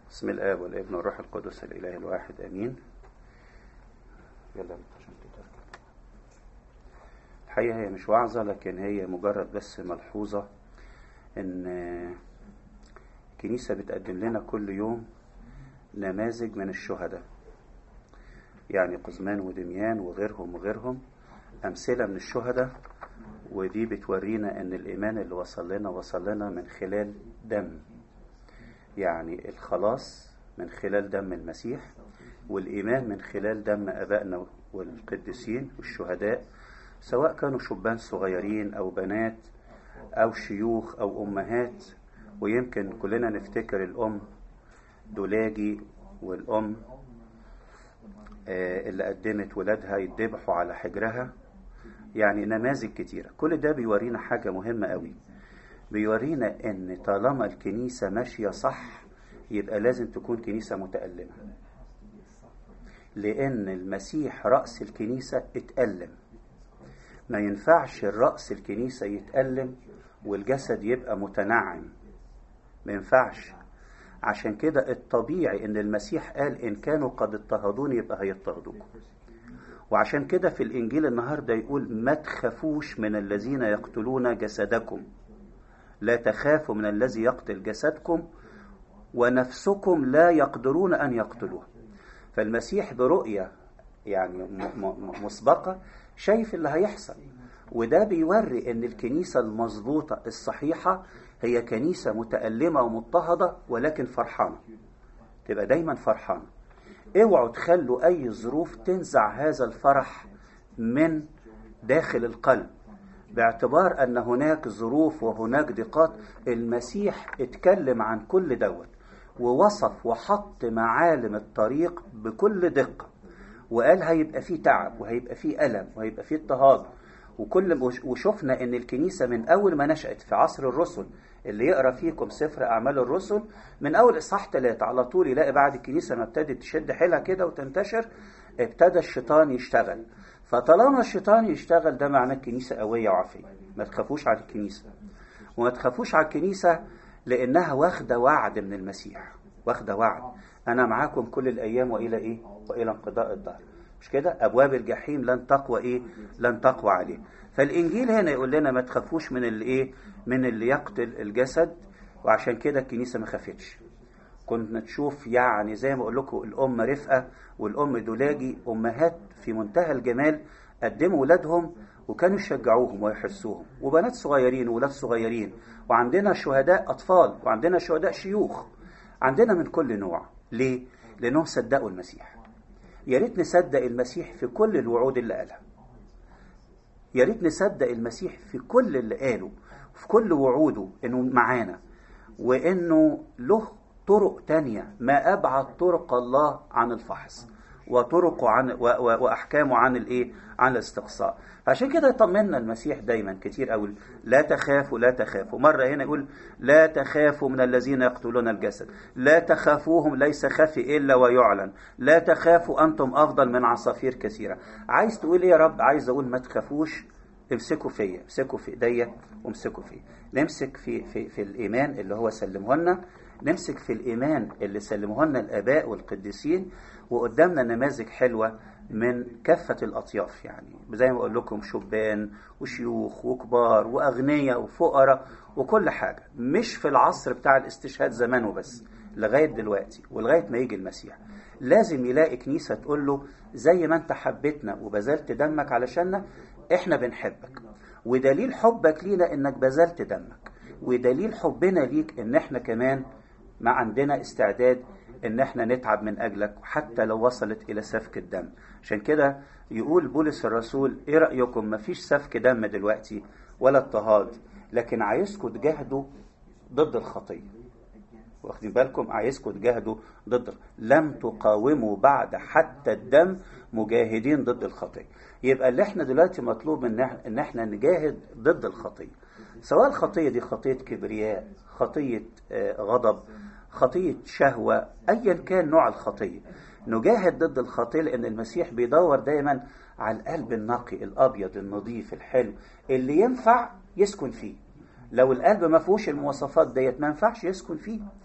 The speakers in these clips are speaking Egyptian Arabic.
بسم الآب والابن والروح القدس الإله الواحد أمين يلا عشان تترك. الحقيقة هي مش وعظة لكن هي مجرد بس ملحوظة إن الكنيسة بتقدم لنا كل يوم نماذج من الشهداء يعني قزمان ودميان وغيرهم وغيرهم أمثلة من الشهداء ودي بتورينا ان الايمان اللي وصل لنا وصل لنا من خلال دم يعني الخلاص من خلال دم المسيح والايمان من خلال دم ابائنا والقديسين والشهداء سواء كانوا شبان صغيرين او بنات او شيوخ او امهات ويمكن كلنا نفتكر الام دولاجي والام اللي قدمت ولادها يتذبحوا على حجرها يعني نماذج كتيرة كل ده بيورينا حاجة مهمة قوي بيورينا ان طالما الكنيسة ماشية صح يبقى لازم تكون كنيسة متألمة لان المسيح رأس الكنيسة اتألم ما ينفعش الرأس الكنيسة يتألم والجسد يبقى متنعم ما ينفعش عشان كده الطبيعي ان المسيح قال ان كانوا قد اضطهدوني يبقى هيضطهدوكم وعشان كده في الإنجيل النهاردة يقول ما تخافوش من الذين يقتلون جسدكم لا تخافوا من الذي يقتل جسدكم ونفسكم لا يقدرون أن يقتلوها فالمسيح برؤية يعني مسبقة شايف اللي هيحصل وده بيوري ان الكنيسة المظبوطة الصحيحة هي كنيسة متألمة ومضطهدة ولكن فرحانة تبقى دايما فرحانة اوعوا تخلوا اي ظروف تنزع هذا الفرح من داخل القلب باعتبار ان هناك ظروف وهناك ضيقات المسيح اتكلم عن كل دوت ووصف وحط معالم الطريق بكل دقة وقال هيبقى فيه تعب وهيبقى فيه ألم وهيبقى فيه اضطهاد وكل وشفنا ان الكنيسة من اول ما نشأت في عصر الرسل اللي يقرا فيكم سفر اعمال الرسل من اول اصحاح ثلاثة على طول يلاقي بعد الكنيسه ما ابتدت تشد حيلها كده وتنتشر ابتدى الشيطان يشتغل فطالما الشيطان يشتغل ده معناه الكنيسه قويه وعافيه ما تخافوش على الكنيسه وما تخافوش على الكنيسه لانها واخده وعد من المسيح واخده وعد انا معاكم كل الايام والى ايه والى انقضاء الدهر مش كده ابواب الجحيم لن تقوى ايه لن تقوى عليه فالانجيل هنا يقول لنا ما تخافوش من اللي ايه من اللي يقتل الجسد وعشان كده الكنيسه ما خافتش كنا تشوف يعني زي ما اقول لكم الام رفقه والام دولاجي امهات في منتهى الجمال قدموا ولادهم وكانوا يشجعوهم ويحسوهم وبنات صغيرين وولاد صغيرين وعندنا شهداء اطفال وعندنا شهداء شيوخ عندنا من كل نوع ليه لانهم صدقوا المسيح يا ريت نصدق المسيح في كل الوعود اللي قالها يا ريت نصدق المسيح في كل اللي قاله في كل وعوده انه معانا وانه له طرق تانية ما ابعد طرق الله عن الفحص وطرقه عن واحكامه عن الايه عن الاستقصاء عشان كده يطمنا المسيح دايما كتير قوي لا تخافوا لا تخافوا مره هنا يقول لا تخافوا من الذين يقتلون الجسد لا تخافوهم ليس خفي الا ويعلن لا تخافوا انتم افضل من عصافير كثيره عايز تقول ايه يا رب عايز اقول ما تخافوش امسكوا فيا امسكوا في ايديا وامسكوا فيا نمسك في في في الايمان اللي هو سلمه لنا نمسك في الايمان اللي سلمه لنا الاباء والقديسين وقدامنا نماذج حلوه من كافة الأطياف يعني زي ما أقول لكم شبان وشيوخ وكبار وأغنياء وفقراء وكل حاجة مش في العصر بتاع الاستشهاد زمان وبس لغاية دلوقتي ولغاية ما يجي المسيح لازم يلاقي كنيسة تقول له زي ما انت حبيتنا وبذلت دمك علشاننا احنا بنحبك ودليل حبك لينا انك بذلت دمك ودليل حبنا ليك ان احنا كمان ما عندنا استعداد ان احنا نتعب من اجلك حتى لو وصلت الى سفك الدم عشان كده يقول بولس الرسول ايه رايكم مفيش سفك دم دلوقتي ولا اضطهاد لكن عايزكم تجاهدوا ضد الخطيه واخدين بالكم عايزكم تجاهدوا ضد لم تقاوموا بعد حتى الدم مجاهدين ضد الخطيه يبقى اللي احنا دلوقتي مطلوب ان ان احنا نجاهد ضد الخطيه سواء الخطيه دي خطيه كبرياء خطيه غضب خطيه شهوه ايا كان نوع الخطيه نجاهد ضد الخطيه لان المسيح بيدور دايما على القلب النقي الابيض النظيف الحلو اللي ينفع يسكن فيه لو القلب ما فيهوش المواصفات ديت ما ينفعش يسكن فيه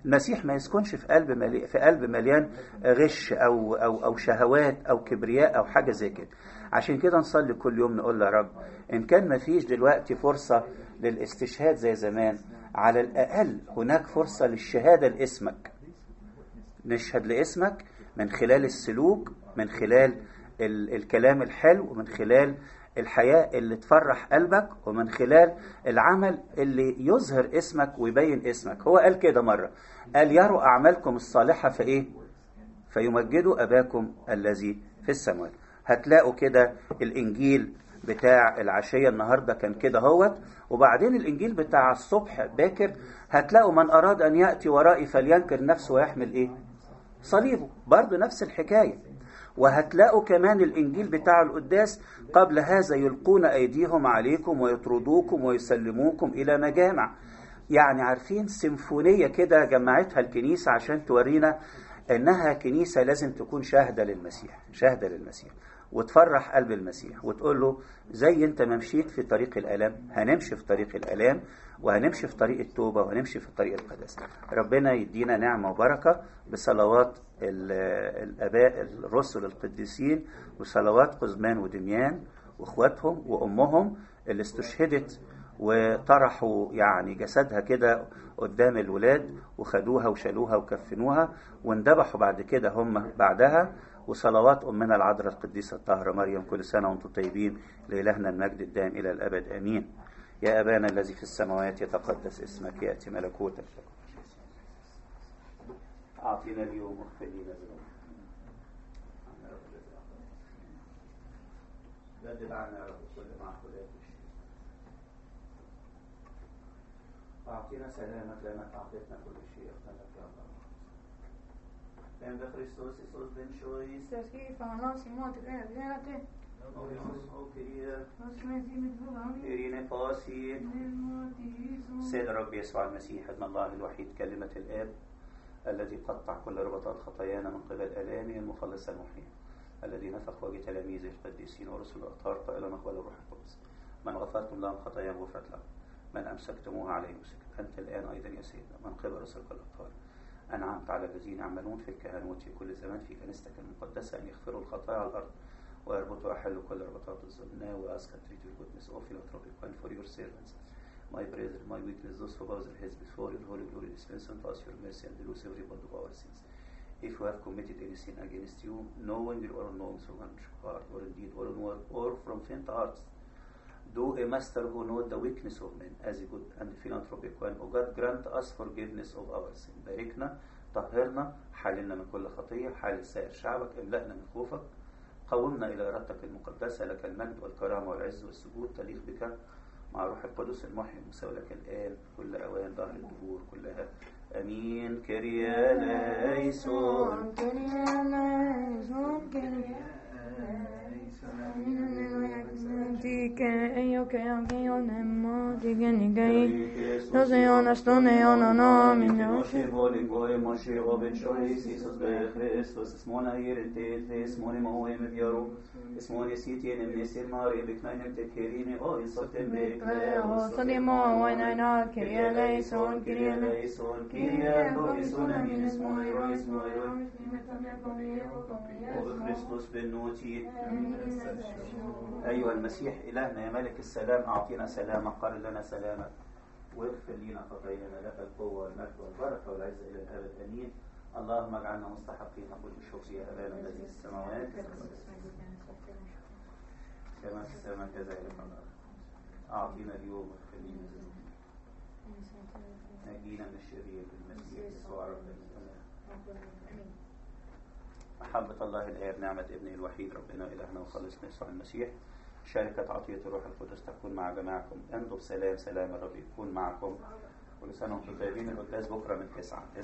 المسيح ما يسكنش في قلب ملي... في قلب مليان غش او او او شهوات او كبرياء او حاجه زي كده عشان كده نصلي كل يوم نقول يا رب ان كان ما فيش دلوقتي فرصه للاستشهاد زي زمان على الاقل هناك فرصه للشهاده لاسمك نشهد لاسمك من خلال السلوك من خلال ال... الكلام الحلو ومن خلال الحياة اللي تفرح قلبك ومن خلال العمل اللي يظهر اسمك ويبين اسمك هو قال كده مرة قال يروا أعمالكم الصالحة فإيه فيمجدوا أباكم الذي في السماوات هتلاقوا كده الإنجيل بتاع العشية النهاردة كان كده هوت وبعدين الإنجيل بتاع الصبح باكر هتلاقوا من أراد أن يأتي ورائي فلينكر نفسه ويحمل إيه صليبه برضه نفس الحكاية وهتلاقوا كمان الإنجيل بتاع القداس قبل هذا يلقون أيديهم عليكم ويطردوكم ويسلموكم إلى مجامع يعني عارفين سيمفونية كده جمعتها الكنيسة عشان تورينا إنها كنيسة لازم تكون شاهدة للمسيح شاهدة للمسيح وتفرح قلب المسيح وتقول له زي انت ما مشيت في طريق الالام هنمشي في طريق الالام وهنمشي في طريق التوبه وهنمشي في طريق القداسه ربنا يدينا نعمه وبركه بصلوات الاباء الرسل القديسين وصلوات قزمان ودميان واخواتهم وامهم اللي استشهدت وطرحوا يعني جسدها كده قدام الولاد وخدوها وشالوها وكفنوها واندبحوا بعد كده هم بعدها وصلوات أمنا العذراء القديسة الطاهرة مريم كل سنة وأنتم طيبين لإلهنا المجد الدائم إلى الأبد آمين يا أبانا الذي في السماوات يتقدس اسمك يأتي ملكوتك أعطينا اليوم واغفر لنا ذنوبنا بدل عنا يا رب كل معقولات أعطينا سلامك لأنك أعطيتنا كل شيء أغفرك يا الله En de Christus Iisus ben chois. Să scrie fanos și mote pe aviate. Orios o querida. Nos mezi mit bugami. إرينا فاسي سيد الرب يسوع المسيح ابن الله الوحيد كلمة الآب الذي قطع كل ربطات خطايانا من قبل آلامه المخلص المحيي الذي نفخ وجه تلاميذه القديسين ورسل الأطهار قائلا اقبلوا الروح القدس من غفرتم لهم خطاياهم غفرت لهم من أمسكتموها عليهم مسكت أنت الآن أيضا يا سيدنا من قبل رسل الأطهار أنعمت على الذين يعملون في الكهنوت في كل زمان في كنيستك المقدسة أن يغفروا الخطايا على الأرض ويربطوا أحلوا كل ربطات الظلم Now we ask and treat your goodness, O philanthropic one, for your servants. My brethren, my weakness, those who bow their heads before your holy glory, dispense unto us your mercy and lose every bond of our sins. If we have committed any sin against you, knowing or unknowing, through heart or in deed or in word or from faint hearts, do a master who knows the weakness of men as a good and philanthropic one. O God, grant us forgiveness of our sin. باركنا طهرنا حالنا من كل خطية حال سائر شعبك املأنا من خوفك قومنا إلى إرادتك المقدسة لك المجد والكرامة والعز والسجود تليق بك مع روح القدس المحيي المساوي لك الآن كل أوان ظهر الدهور كلها أمين كريا ليسون وبخريستوس بالنوتي أيها المسيح إلهنا يا ملك السلام أعطينا سلامك قرر لنا سلامك واغفر لنا خطايانا لك القوة والمجد والبركة والعزة إلى الأبد آمين اللهم اجعلنا مستحقين كل الشكر يا أبانا الذي في السماوات كما في السماء كذلك على الأرض أعطينا اليوم واغفر لنا ذنوبنا نجينا من الشرير بالمسيح يسوع ربنا محبة الله الآب نعمة ابنه الوحيد ربنا إلهنا وخلصنا يسوع المسيح شركة عطية الروح القدس تكون مع جماعكم امضوا بسلام سلام الرب يكون معكم كل سنة وانتم طيبين القداس بكرة من تسعة